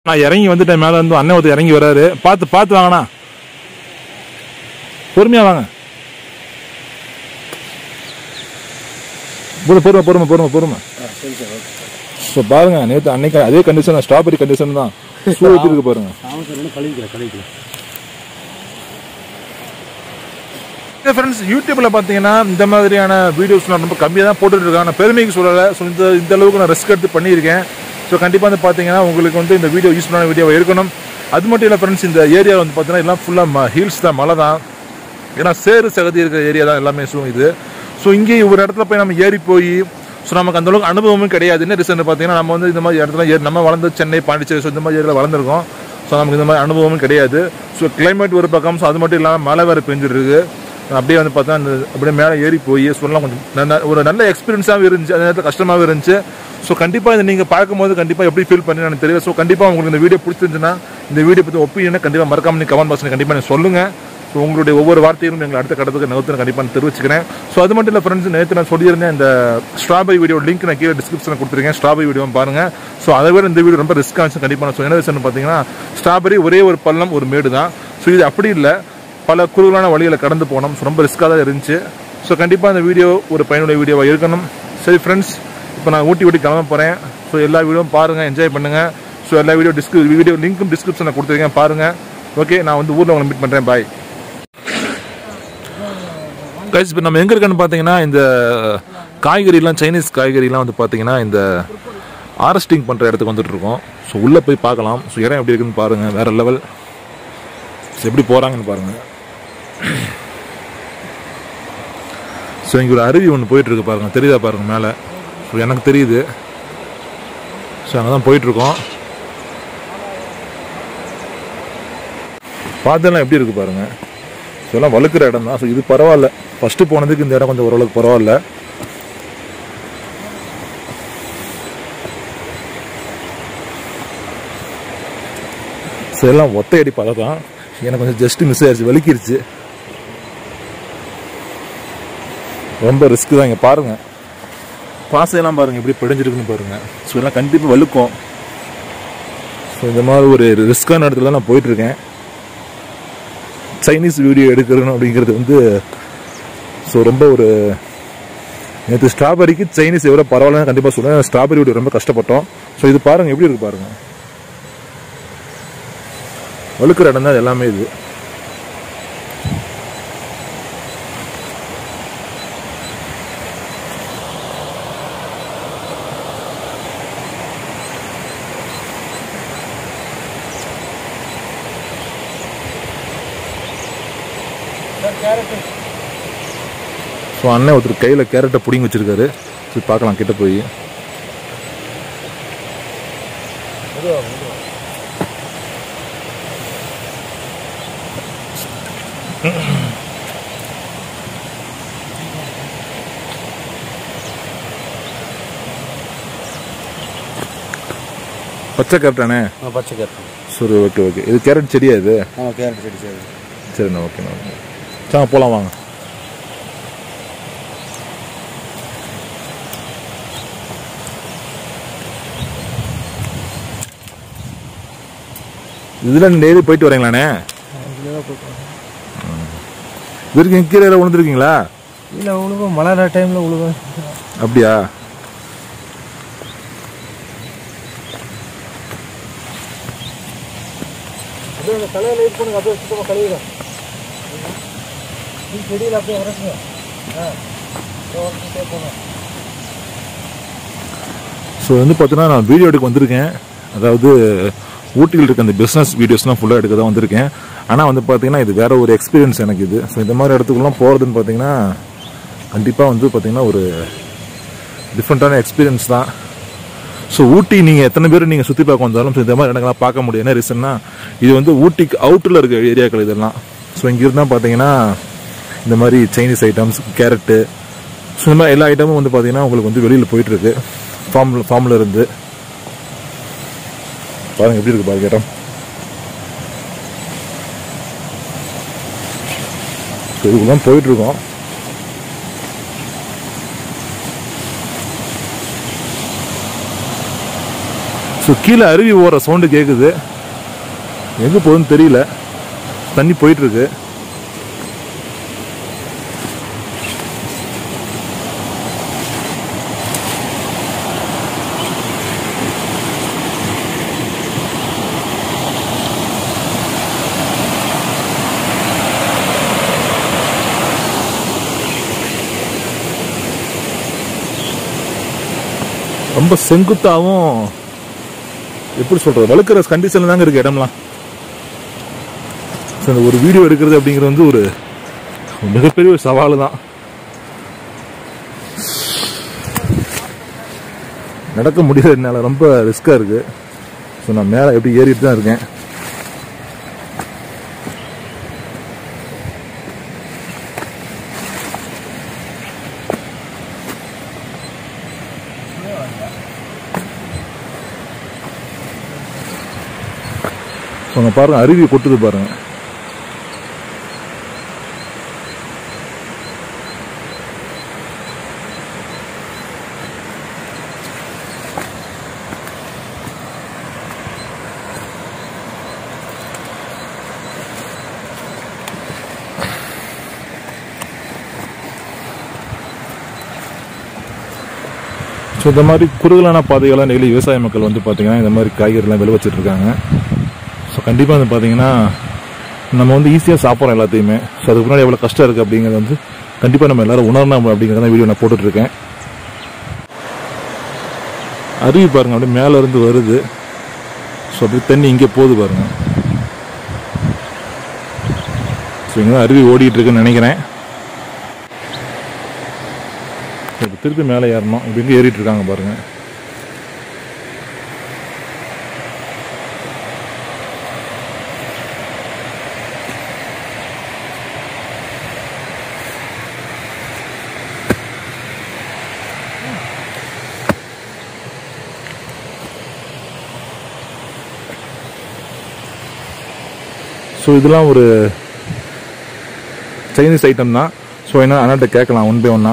நான் இறங்கி வந்துட்டேன் மேலே இருந்து அண்ணன் ஒருத்தர் இறங்கி வராரு பார்த்து பார்த்து வாங்கண்ணா பொறுமையா வாங்க பொறு- பொறுமை பொறுமை பொறுமை பொறுமை இப்போ பாருங்க நேற்று அன்னைக்கு அதே கண்டிஷன் ஸ்ட்ராபெரி கண்டிஷன் தான் ஷூ எப்படி இருக்கு பாருங்க கழிக்கிறேன் கழிக்கிறேன் ஃப்ரெண்ட்ஸ் யூடியூப்ல பார்த்தீங்கன்னா இந்த மாதிரியான வீடியோஸ் நான் ரொம்ப கம்மியாக தான் போட்டுட்டு இருக்கேன் நான் பெருமைக்கு சொல்லலை ஸோ இந்த இந்த அளவுக்கு நான் ரிஸ்க் எடுத்து பண்ணியிருக்கேன் ஸோ கண்டிப்பாக வந்து பார்த்தீங்கன்னா உங்களுக்கு வந்து இந்த வீடியோ யூஸ்ஃபுல்லான வீடியோவாக இருக்கணும் அது மட்டும் இல்லை ஃப்ரெண்ட்ஸ் இந்த ஏரியா வந்து பார்த்தீங்கன்னா எல்லாம் ஃபுல்லாக ஹில்ஸ் தான் மலை தான் ஏன்னா சேறு சகதி இருக்கிற ஏரியா தான் எல்லாமே ஸோ இது ஸோ இங்கே ஒரு இடத்துல போய் நம்ம ஏறி போய் ஸோ நமக்கு அந்த அளவுக்கு அனுபவமும் கிடையாது என்ன ரீசன் பார்த்தீங்கன்னா நம்ம வந்து இந்த மாதிரி இடத்துல ஏறி நம்ம வளர்ந்து சென்னை பாண்டிச்சேரி ஸோ இந்த மாதிரி ஏரியாவில் வளர்ந்துருக்கோம் ஸோ நமக்கு இந்த மாதிரி அனுபவமும் கிடையாது ஸோ கிளைமேட் ஒரு பக்கம் ஸோ அது மட்டும் இல்லாமல் மழை வேறு பெஞ்சிட்டு இருக்கு அப்படியே வந்து பார்த்தா அந்த அப்படியே மேலே ஏறி போய் சொல்லலாம் கொஞ்சம் நல்ல- ஒரு நல்ல எக்ஸ்பீரியன்ஸாகவும் இருந்துச்சு அந்த நேரத்தில் கஷ்டமாகவும் இருந்துச்சு ஸோ கண்டிப்பாக இதை நீங்கள் பார்க்கும்போது கண்டிப்பாக எப்படி ஃபீல் பண்ணி எனக்கு தெரியும் ஸோ கண்டிப்பாக உங்களுக்கு இந்த வீடியோ பிடிச்சிருந்துச்சுன்னா இந்த வீடியோ பற்றி ஒப்பீனியனை கண்டிப்பாக மறக்காம நீங்கள் கமெண்ட் பாக்ஸில் கண்டிப்பாக நீங்கள் சொல்லுங்கள் ஸோ உங்களுடைய ஒவ்வொரு வார்த்தையும் எங்களை அடுத்த கட்டத்துக்கு நகர்த்து கண்டிப்பாக நான் தெரிவிச்சுக்கிறேன் ஸோ அது மட்டும் இல்லை ஃப்ரெண்ட்ஸ் நேற்று நான் சொல்லியிருந்தேன் இந்த ஸ்ட்ராபெரி வீடியோ லிங்க் நான் கீழே டிஸ்கிரிப்ஷனில் கொடுத்துருக்கேன் ஸ்ட்ராபெரி வீடியோ பாருங்க ஸோ அதை விட இந்த வீடியோ ரொம்ப ரிஸ்க் ஆச்சு கண்டிப்பாக நான் என்ன விஷயம் பார்த்தீங்கன்னா ஸ்ட்ராபெரி ஒரே ஒரு பள்ளம் ஒரு மேடு தான் ஸோ இது அப்படி இல்லை பல குறுகலான வழிகளை கடந்து போனோம் ஸோ ரொம்ப ரிஸ்க்காக தான் இருந்துச்சு ஸோ கண்டிப்பாக இந்த வீடியோ ஒரு பயனுடைய வீடியோவாக இருக்கணும் சரி ஃப்ரெண்ட்ஸ் இப்போ நான் ஊட்டி ஊட்டி கிளம்ப போகிறேன் ஸோ எல்லா வீடியோவும் பாருங்கள் என்ஜாய் பண்ணுங்கள் ஸோ எல்லா வீடியோ டிஸ்கிரி வீடியோ லிங்க்கும் டிஸ்கிரிப்ஷனில் கொடுத்துருக்கேன் பாருங்கள் ஓகே நான் வந்து ஊரில் உங்களை மீட் பண்ணுறேன் பாய் கைஸ் இப்போ நம்ம எங்கே இருக்கேன்னு பார்த்தீங்கன்னா இந்த காய்கறிலாம் சைனீஸ் காய்கறிலாம் வந்து பார்த்தீங்கன்னா இந்த ஆரஸ்டிங் பண்ணுற இடத்துக்கு வந்துட்டு இருக்கோம் ஸோ உள்ளே போய் பார்க்கலாம் ஸோ இடம் எப்படி இருக்குன்னு பாருங்கள் வேற லெவல் ஸோ எப்படி போகிறாங்கன்னு பாருங்கள் ஸோ இங்கே ஒரு அருவி ஒன்று போயிட்டு இருக்கு பாருங்க தெரியுதா பாருங்க மேலே ஸோ எனக்கு தெரியுது ஸோ அங்கே தான் போயிட்டு இருக்கோம் பார்த்தெல்லாம் எப்படி இருக்கு பாருங்க ஸோ எல்லாம் வழுக்கிற இடம் தான் ஸோ இது பரவாயில்ல ஃபஸ்ட்டு போனதுக்கு இந்த இடம் கொஞ்சம் ஓரளவுக்கு பரவாயில்ல ஸோ எல்லாம் ஒத்தையடி பழம் தான் எனக்கு கொஞ்சம் ஜஸ்ட் மிஸ் ஆயிடுச்சு வலிக்கிருச்சு ரொம்ப ரிஸ்க் தான் இங்கே பாருங்க பாசையெல்லாம் பாருங்க எப்படி பிடிஞ்சிருக்குன்னு பாருங்க ஸோ எல்லாம் கண்டிப்பாக வலுக்கும் ஸோ இந்த மாதிரி ஒரு ரிஸ்கான இடத்துல தான் நான் போயிட்டு இருக்கேன் சைனீஸ் வீடியோ எடுக்கிறணும் அப்படிங்கிறது வந்து ஸோ ரொம்ப ஒரு நேற்று ஸ்ட்ராபெரிக்கு சைனீஸ் எவ்வளோ பரவாயில்லன்னு கண்டிப்பாக சொல்லுவேன் ஸ்ட்ராபெரி வீடியோ ரொம்ப கஷ்டப்பட்டோம் ஸோ இது பாருங்க எப்படி இருக்கு பாருங்க வழுக்கிற இடம் தான் எல்லாமே இது ஸோ அண்ணன் ஒருத்தர் கையில் கேரட்டை பிடிங்கி வச்சிருக்காரு சரி பார்க்கலாம் கிட்ட போய் பச்சை கேரட்டானே ஆ பச்சை கேரட் சரி ஓகே ஓகே இது கேரட் செடியா இது ஆ கேரட் செடி சரி சரிண்ணா ஓகேண்ணா ஓகே சாங்க போகலாம் வாங்க இதில் டெய்லி போயிட்டு வரீங்களாண்ணே இது வரைக்கும் கீழே விழுந்துருக்கீங்களா இல்லை உழுவும் மழை டைமில் உழுவும் அப்படியா அப்படியே அந்த கலையில் இது பண்ணுங்க அப்படியே சுத்தமாக கழுவிடும் நீ செடியில் அப்படியே உரசுங்க ஆ உரசிட்டே போங்க ஸோ வந்து பார்த்தீங்கன்னா நான் வீடியோ எடுக்க வந்திருக்கேன் அதாவது ஊட்டியில் இருக்க அந்த பிஸ்னஸ் வீடியோஸ்லாம் ஃபுல்லாக எடுக்க தான் வந்திருக்கேன் ஆனால் வந்து பார்த்தீங்கன்னா இது வேற ஒரு எக்ஸ்பீரியன்ஸ் எனக்கு இது ஸோ இந்த மாதிரி இடத்துக்குலாம் போகிறதுன்னு பார்த்தீங்கன்னா கண்டிப்பாக வந்து பார்த்தீங்கன்னா ஒரு டிஃப்ரெண்ட்டான எக்ஸ்பீரியன்ஸ் தான் ஸோ ஊட்டி நீங்கள் எத்தனை பேர் நீங்கள் சுற்றி பார்க்க வந்தாலும் so இந்த மாதிரி இடங்கள்லாம் பார்க்க முடியும் என்ன ரீசன்னா இது வந்து ஊட்டிக்கு அவுட்டில் இருக்க ஏரியாக்கள் இதெல்லாம் ஸோ இங்கே இருந்தால் பார்த்தீங்கன்னா இந்த மாதிரி சைனீஸ் ஐட்டம்ஸ் கேரட்டு ஸோ இந்த மாதிரி எல்லா ஐட்டமும் வந்து பார்த்தீங்கன்னா உங்களுக்கு வந்து வெளியில் போயிட்டுருக்கு ஃபார்மில் ஃபார்மில் இருந்து பாருங்க எப்படி இருக்கு பாருங்க இடம் ஸோ இதுக்குலாம் போயிட்டுருக்கோம் ஸோ ஸோ கீழே அருவி ஓடுற சவுண்டு கேட்குது எங்கே போகுதுன்னு தெரியல தண்ணி போயிட்டு இருக்கு ரொம்ப செங்குத்தாவும் எப்படி சொல்றது வழுக்கிற கண்டிஷன்ல தாங்க இருக்கு இடம்லாம் So, இந்த ஒரு வீடியோ எடுக்கிறது அப்படிங்கிறது வந்து ஒரு மிகப்பெரிய ஒரு சவால் தான் நடக்க முடியாது என்னால் ரொம்ப ரிஸ்காக இருக்கு ஸோ நான் மேலே எப்படி ஏறிட்டு தான் இருக்கேன் ஸோ அங்கே பாருங்க அருவி கொட்டுது பாருங்க ஸோ இந்த மாதிரி குறுகலான பாதைகளாக டெய்லி விவசாய மக்கள் வந்து பார்த்தீங்கன்னா இந்த மாதிரி காய்கறிலாம் விளைவிச்சிட்டு இருக்காங்க ஸோ கண்டிப்பாக வந்து பார்த்தீங்கன்னா நம்ம வந்து ஈஸியாக சாப்பிட்றோம் எல்லாத்தையுமே ஸோ அதுக்கு முன்னாடி எவ்வளோ கஷ்டம் இருக்குது அப்படிங்கிறது வந்து கண்டிப்பாக நம்ம எல்லாரும் உணரணும் அப்படிங்கிறத வீடியோ நான் போட்டுட்ருக்கேன் அருவி பாருங்க அப்படியே மேலே இருந்து வருது ஸோ அப்படியே தண்ணி இங்கே போகுது பாருங்க ஸோ இங்கே அருவி ஓடிட்டு இருக்குன்னு நினைக்கிறேன் இப்போ திருப்பி மேலே ஏறணும் இப்படி இங்கே ஏறிட்டு இருக்காங்க பாருங்க ஸோ இதெல்லாம் ஒரு சைனீஸ் ஐட்டம் தான் ஸோ என்ன அண்ணாட்ட கேட்கலாம் ஒன் பை ஒன்னா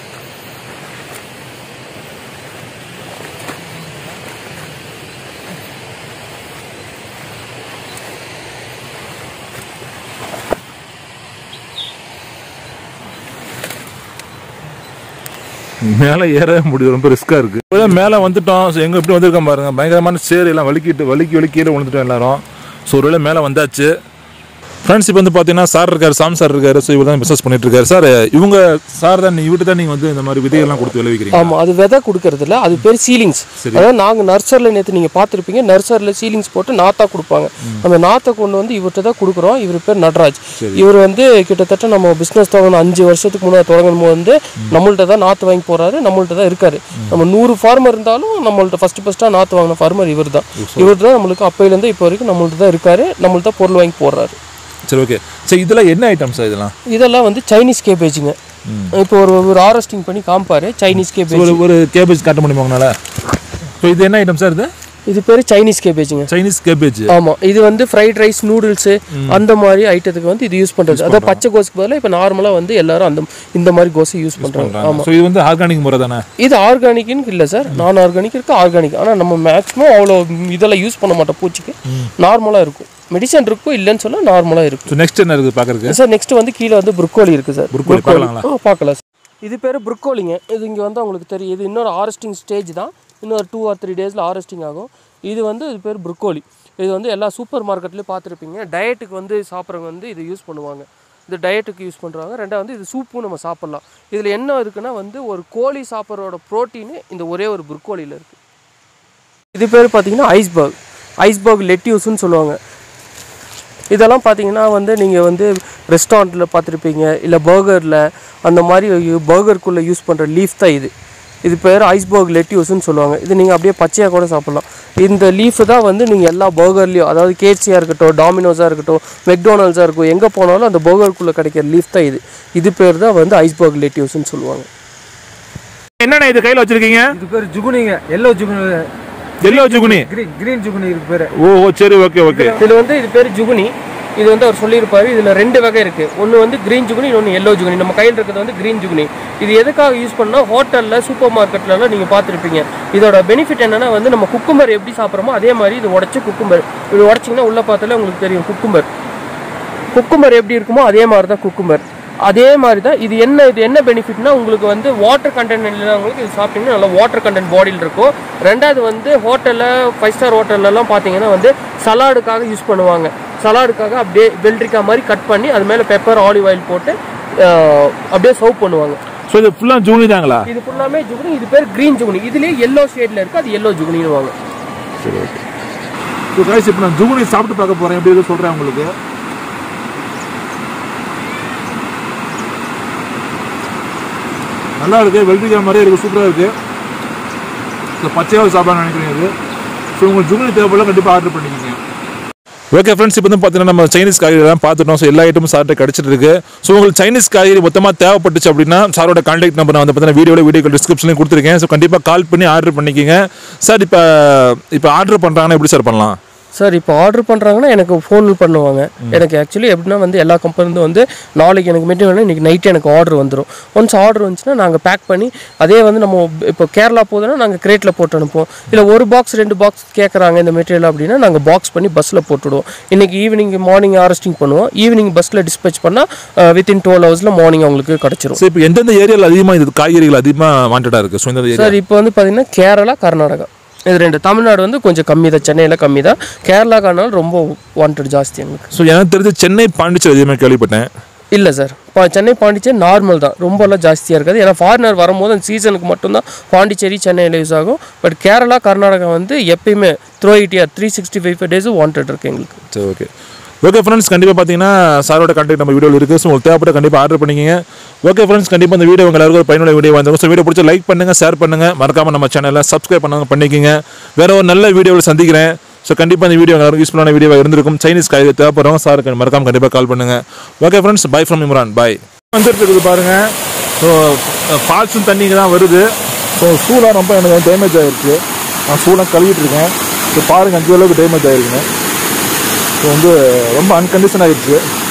மேலே ஏறவே முடியுது ரொம்ப ரிஸ்க்காக இருக்குது இப்போ மேலே வந்துட்டோம் ஸோ எங்கே எப்படி வந்திருக்கோம் பாருங்க பயங்கரமான சேர் எல்லாம் வலிக்கிட்டு வலிக்கி வலிக்கி கீழே விழுந்துட்டோம் எல்லாரும் ஸோ ஒருவேளை மேலே வந்தாச்சு ஃப்ரெண்ட்ஸ் இப்போ வந்து பார்த்தீங்கன்னா சார் இருக்காரு சாம் சார் இருக்காரு ஸோ இவர் தான் பிஸ்னஸ் பண்ணிட்டு இருக்காரு சார் இவங்க சார் தான் இவர்கிட்ட தான் நீங்கள் வந்து இந்த மாதிரி விதைகள்லாம் கொடுத்து விளைவிக்கிறீங்க ஆமா அது விதை கொடுக்கறது இல்ல அது பேர் சீலிங்ஸ் அதாவது நாங்க நர்சரியில் நேற்று நீங்க பார்த்துருப்பீங்க நர்சரியில் சீலிங்ஸ் போட்டு நாத்தா கொடுப்பாங்க அந்த நாத்தை கொண்டு வந்து இவர்கிட்ட தான் கொடுக்குறோம் இவர் பேர் நட்ராஜ் இவர் வந்து கிட்டத்தட்ட நம்ம பிஸ்னஸ் தொடங்கணும் அஞ்சு வருஷத்துக்கு முன்னாடி தொடங்கும் போது வந்து நம்மள்ட்ட தான் நாற்று வாங்கி போறாரு நம்மள்ட்ட தான் இருக்காரு நம்ம நூறு ஃபார்மர் இருந்தாலும் நம்மள்ட்ட ஃபர்ஸ்ட் ஃபர்ஸ்ட்டாக நாற்று வாங்கின ஃபார்மர் இவர் தான் இவர் தான் நம்மளுக்கு அப்பையிலேருந்து இப்போ வரைக்கும் நம்மள்ட்ட தான் இருக்காரு நம்மள்ட்ட பொருள் வாங்கி போடுறாரு சரி ஓகே சரி இதெல்லாம் என்ன ஐட்டம் சார் இதெல்லாம் இதெல்லாம் வந்து சைனீஸ் கேபேஜுங்க இப்போ ஒரு ஒரு ஆரஸ்டிங் பண்ணி காமிப்பாரு சைனீஸ் கேபேஜ் ஒரு ஒரு கேபேஜ் காட்ட முடியுமா உங்களால் ஸோ இது என்ன ஐட்டம் சார் இது இது பேர் சைனீஸ் கேபேஜுங்க சைனீஸ் கேபேஜ் ஆமா இது வந்து ஃப்ரைட் ரைஸ் நூடுல்ஸ் அந்த மாதிரி ஐட்டத்துக்கு வந்து இது யூஸ் பண்றது அதாவது பச்சை கோஸுக்கு பதிலாக இப்போ நார்மலா வந்து எல்லாரும் அந்த இந்த மாதிரி கோஸை யூஸ் பண்றாங்க ஆமா ஸோ இது வந்து ஆர்கானிக் முறை தானே இது ஆர்கானிக்னு இல்லை சார் நான் ஆர்கானிக் இருக்கு ஆர்கானிக் ஆனா நம்ம மேக்ஸிமம் அவ்வளோ இதெல்லாம் யூஸ் பண்ண மாட்டோம் பூச்சிக்கு நார்மலா இருக்கும் மெடிசன் இருக்கும் இல்லைன்னு சொல்ல நார்மலா இருக்கும் ஸோ நெக்ஸ்ட் என்ன இருக்குது பார்க்கறதுக்கு சார் நெக்ஸ்ட் வந்து கீழே வந்து புரோக்கோலி இருக்கு சார் Broccoli பார்க்கலாங்களா? ஆ பார்க்கலாம் சார் இது பேர் புரோக்கோலிங்க இது இங்கே வந்து உங்களுக்கு தெரியும் இது இன்னொரு ஆரஸ்டிங் ஸ்டேஜ் தான் இன்னொரு டூ ஆர் த்ரீ டேஸில் ஆரஸ்டிங் ஆகும் இது வந்து இது பேர் புரோக்கோலி இது வந்து எல்லா சூப்பர் மார்க்கெட்லேயும் பார்த்துருப்பீங்க டயட்டுக்கு வந்து சாப்பிட்றவங்க வந்து இது யூஸ் பண்ணுவாங்க இது டயட்டுக்கு யூஸ் பண்ணுறாங்க ரெண்டாவது வந்து இது சூப்பும் நம்ம சாப்பிட்லாம் இதில் என்ன இருக்குன்னா வந்து ஒரு கோழி சாப்பிட்றோட ப்ரோட்டீன் இந்த ஒரே ஒரு புரோக்கோலியில் இருக்குது இது பேர் பார்த்தீங்கன்னா ஐஸ்பர்க் ஐஸ்பர்க் லெட்யூஸ்னு சொல்லுவாங்க இதெல்லாம் பார்த்தீங்கன்னா வந்து நீங்கள் வந்து ரெஸ்டாரண்ட்டில் பார்த்துருப்பீங்க இல்லை பர்கரில் அந்த மாதிரி பர்கருக்குள்ளே யூஸ் பண்ணுற லீஃப் தான் இது இது பேர் ஐஸ்பர்க் லெட்யூஸ்னு சொல்லுவாங்க இது நீங்கள் அப்படியே பச்சையாக கூட சாப்பிட்லாம் இந்த லீஃப் தான் வந்து நீங்கள் எல்லா பர்கர்லேயும் அதாவது கேட்சியாக இருக்கட்டும் டாமினோஸாக இருக்கட்டும் மெக்டோனல்ஸாக இருக்கும் எங்கே போனாலும் அந்த பர்கருக்குள்ளே கிடைக்கிற லீஃப் தான் இது இது பேர் தான் வந்து ஐஸ்பர்க் லெட்யூஸ்னு சொல்லுவாங்க என்னண்ணே இது கையில் வச்சிருக்கீங்க இது பேர் ஜுகுனிங்க yellow zucchini yellow zucchini green green zucchini இருக்கு பேரு ஓ ஓ சரி ஓகே ஓகே இதில் வந்து இது பேர் ஜுகுனி இது வந்து அவர் சொல்லியிருப்பாரு இதில் ரெண்டு வகை இருக்குது ஒன்று வந்து க்ரீன் ஜுகுனி இன்னொன்று எல்லோ ஜுகுனி நம்ம கையில் இருக்கிறது வந்து க்ரீன் ஜுகுனி இது எதுக்காக யூஸ் பண்ணால் ஹோட்டலில் சூப்பர் மார்க்கெட்லலாம் நீங்கள் பார்த்துருப்பீங்க இதோட பெனிஃபிட் என்னன்னா வந்து நம்ம குக்கும்பர் எப்படி சாப்பிட்றோமோ அதே மாதிரி இது உடச்சி குக்கும்பர் இது உடச்சிங்கன்னா உள்ளே பார்த்தாலே உங்களுக்கு தெரியும் குக்கும்பர் குக்கும்பர் எப்படி இருக்குமோ அதே மாதிரி தான் குக்கும்பர் அதே மாதிரி தான் இது என்ன இது என்ன பெனிஃபிட்னா உங்களுக்கு வந்து வாட்டர் கண்டென்ட் இல்லாதவங்களுக்கு இது சாப்பிட்டீங்கன்னா நல்லா வாட்டர் கண்டென்ட் பாடியில் இருக்கும் ரெண்டாவது வந்து ஹோட்டலில் ஃபைவ் ஸ்டார் ஹோட்டல்லலாம் பார்த்தீங்கன்னா வந்து சலாடுக்காக யூஸ் பண்ணுவாங்க சலாடுக்காக அப்படியே வெள்ளரிக்காய் மாதிரி கட் பண்ணி அது மேலே பெப்பர் ஆலிவ் ஆயில் போட்டு ஆஹ், அப்படியே சர்வ் பண்ணுவாங்க ஸோ இது ஃபுல்லாக ஜூனி தாங்களா இது ஃபுல்லாமே ஜுகுனி இது பேர் க்ரீன் ஜுகுனி இதுலேயே எல்லோ ஷேடில் இருக்குது அது எல்லோ ஜுகுனின்னு வாங்க சரி ஓகே ஸோ கைஸ் இப்போ நான் ஜூனி சாப்பிட்டு பார்க்க போகிறேன் எப்படி இருக்கு சொல்கிறேன் உங்களுக்கு நல்லா இருக்கு வெள்ளரிக்காய் மாதிரியே இருக்குது சூப்பராக இருக்குது ஸோ பச்சையாக சாப்பிடலாம்னு நினைக்கிறேன் இது ஸோ உங்களுக்கு ஜூனி தேவைப்படல கண்டிப்பாக ஆர்டர் பண்ணிக்கோங்க ஓகே ஃப்ரெண்ட்ஸ் இப்போ வந்து பார்த்தீங்கன்னா நம்ம சைனீஸ் காய்கறிலாம் பார்த்துட்டோம் ஸோ எல்லா ஐட்டமும் சார்ட்ட கிடச்சிட்டு இருக்கு ஸோ உங்களுக்கு சைனீஸ் காய்கறி மொத்தமாக தேவைப்பட்டுச்சு அப்படின்னா சாரோட கான்டாக்ட் நம்பர் நான் வந்து பார்த்தீங்கன்னா வீடியோவில் வீடியோ டிஸ்கிரிப்ஷன்லையும் கொடுத்துருக்கேன் ஸோ கண்டிப்பாக கால் பண்ணி ஆர்டர் பண்ணிக்கோங்க சார் இப்போ இப்போ ஆர்டர் பண்ணுறாங்கன்னா எப்படி சார் பண்ணலாம் சார் இப்போ ஆர்டர் பண்ணுறாங்கன்னா எனக்கு ஃபோன் பண்ணுவாங்க எனக்கு ஆக்சுவலி எப்படின்னா வந்து எல்லா கம்பெனிலும் வந்து நாளைக்கு எனக்கு மெட்டீரியல் இன்றைக்கி நைட்டு எனக்கு ஆர்டர் வந்துடும் ஒன்ஸ் ஆர்டர் வந்துச்சுன்னா நாங்கள் பேக் பண்ணி அதே வந்து நம்ம இப்போ கேரளா போகுதுன்னா நாங்கள் கிரேட்டில் போட்டு அனுப்புவோம் இல்லை ஒரு பாக்ஸ் ரெண்டு பாக்ஸ் கேட்குறாங்க இந்த மெட்டீரியல் அப்படின்னா நாங்கள் பாக்ஸ் பண்ணி பஸ்ஸில் போட்டுவிடுவோம் இன்றைக்கி ஈவினிங் மார்னிங் ஹார்வெஸ்டிங் பண்ணுவோம் ஈவினிங் பஸ்ஸில் டிஸ்பேச் பண்ணால் வித்தின் டுவெல் ஹவர்ஸில் மார்னிங் அவங்களுக்கு கிடச்சிரும் ஸோ இப்போ எந்தெந்த ஏரியாவில் அதிகமாக இது காய்கறிகள் அதிகமாக வாண்டடாக இருக்குது ஸோ இந்த ஏரியா சார் இப்போ வந்து பார்த்தீங்கன்னா கேரளா கர்நாடகா இது ரெண்டு தமிழ்நாடு வந்து கொஞ்சம் கம்மி தான் சென்னையில் கம்மி தான் கேரளா கர்நாடகா ரொம்ப வாண்டட் ஜாஸ்தி எங்களுக்கு ஸோ எனக்கு தெரிஞ்சு சென்னை பாண்டிச்சேரி அதிகமாக கேள்விப்பட்டேன் இல்லை சார் பா சென்னை பாண்டிச்சேரி நார்மல் தான் ரொம்பலாம் ஜாஸ்தியாக இருக்காது ஏன்னா ஃபாரினர் வரும்போது அந்த சீசனுக்கு மட்டும்தான் பாண்டிச்சேரி சென்னையில் யூஸ் ஆகும் பட் கேரளா கர்நாடகா வந்து எப்பயுமே throughout year three sixty five five டேஸும் வாண்டட் இருக்குது எங்களுக்கு சரி ஓகே ஓகே ஃப்ரெண்ட்ஸ் கண்டிப்பாக பார்த்தீங்கன்னா சாரோட கான்டாக்ட் நம்ம வீடியோவில் இருக்குது ஸோ உங்களுக்கு தேவைப்பட்ட கண்டிப்பாக ஆர்டர் பண்ணிக்கங்க ஓகே ஃப்ரெண்ட்ஸ் கண்டிப்பாக இந்த வீடியோ உங்க எல்லாருக்கும் ஒரு பயனுள்ள வீடியோ வந்திருக்கும் ஸோ வீடியோ பிடிச்ச லைக் பண்ணுங்கள் ஷேர் பண்ணுங்கள் மறக்காமல் நம்ம சேனலை சப்ஸ்கிரைப் பண்ணாங்க பண்ணிக்கங்க வேற ஒரு நல்ல வீடியோவில் சந்திக்கிறேன் ஸோ கண்டிப்பாக இந்த வீடியோ எல்லாருக்கும் யூஸ்ஃபுல்லான வீடியோவாக இருந்திருக்கும் சைனீஸ் காய்கறி தேவைப்படுறவங்க சாருக்கு மறக்காம கண்டிப்பாக கால் பண்ணுங்கள் okay friends bye from Imran Bhai வந்துட்டு இருக்குது பாருங்கள் ஸோ ஃபால்ஸும் தண்ணிங்க தான் வருது ஸோ ஷூலாம் ரொம்ப எனக்கு டேமேஜ் ஆகிருக்கு நான் ஷூலாம் கழுவிட்டு இருக்கேன் ஸோ பாருங்கள் அஞ்சு அளவுக்கு டேமேஜ் ஆகிருக்குங்க ஸோ வந்து ரொம்ப அன்கண்டிஷன் ஆகிடுச்சு